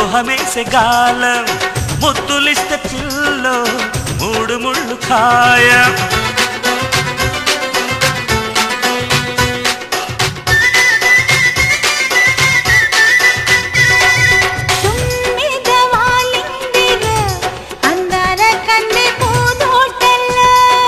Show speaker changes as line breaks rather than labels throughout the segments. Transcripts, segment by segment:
మోహమేసే గాలం ముద్దులిస్తే పిల్లో మూడు ముళ్ళు ఖాయం
తుమ్మిద వాలిందిర అందాల కన్నె పూదోటల్ల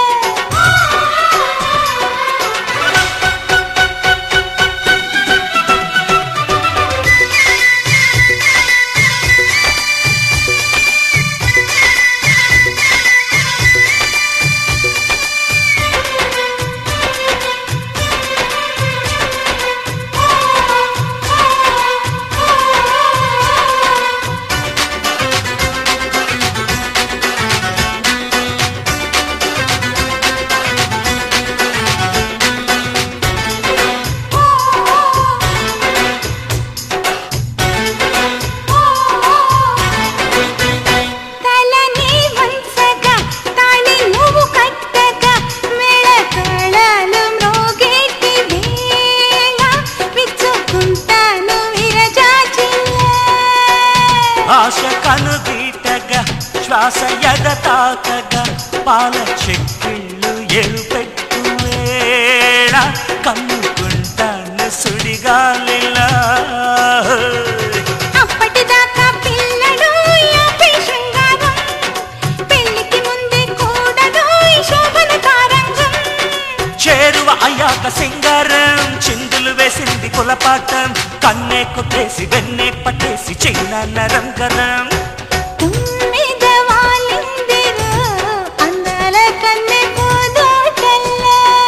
తలని వంచగా తాళి నువ్వు కట్టగా మెళకళలు మ్రోగేటి వేళ విచ్చుకుంటాను విరజాజిల్లా
ఆశ కనుగీటగా శ్వాస ఎద తాకగా పాల చెక్కిళ్ళు ఎలుపెట్టు వేళ కమ్ముకుంటాను సుడిగాలిలా
అప్పటిదాకా పిల్లడు యాభై శృంగారం పెళ్లికి ముందే కూడదు ఈ శోభన తారంగం
చేరువ అయ్యాక సింగారం చిందులు వేసింది కులపాటం కన్నే కొట్టేసి వెన్నే పట్టేసి చిన్న నరం గరం
తుమ్మిద వాలిందిర అందాల కన్నె పూదోటల్ల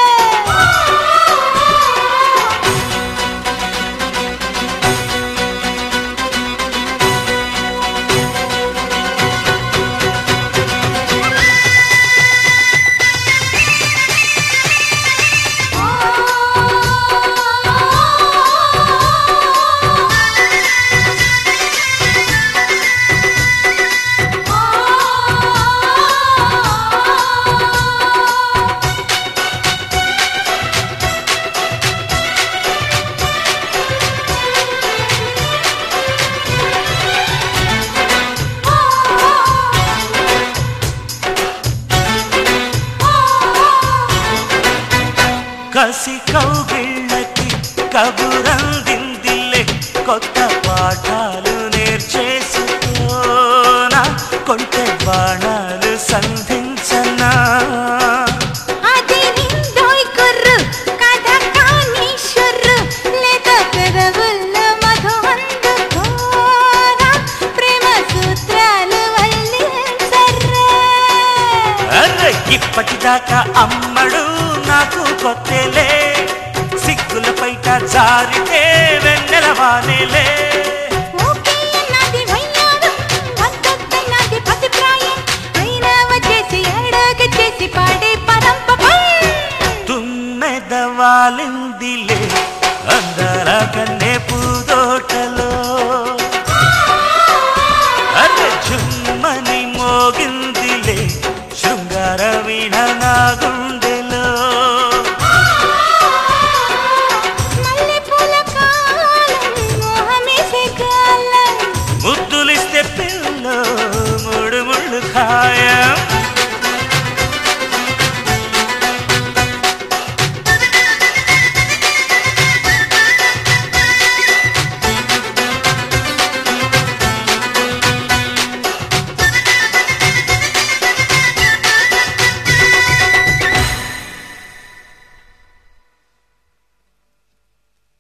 కసి కౌగిళ్ళకి కబురందిందిలే కొత్త పాఠాలు నేర్చేసుకోనా కొంటె బాణాలు సంధించనా
అది నిందోయ్ కుర్రు కథ కాని షుర్రు లేత పెదవుల్ల మధు అందుకోరా ప్రేమ సూత్రాలు వల్లించర్రా
అర్రె ఇప్పటిదాకా అమ్మడు నాకు కొత్తలే సిగ్గుల పైట జారితే వెన్నెల వానేలే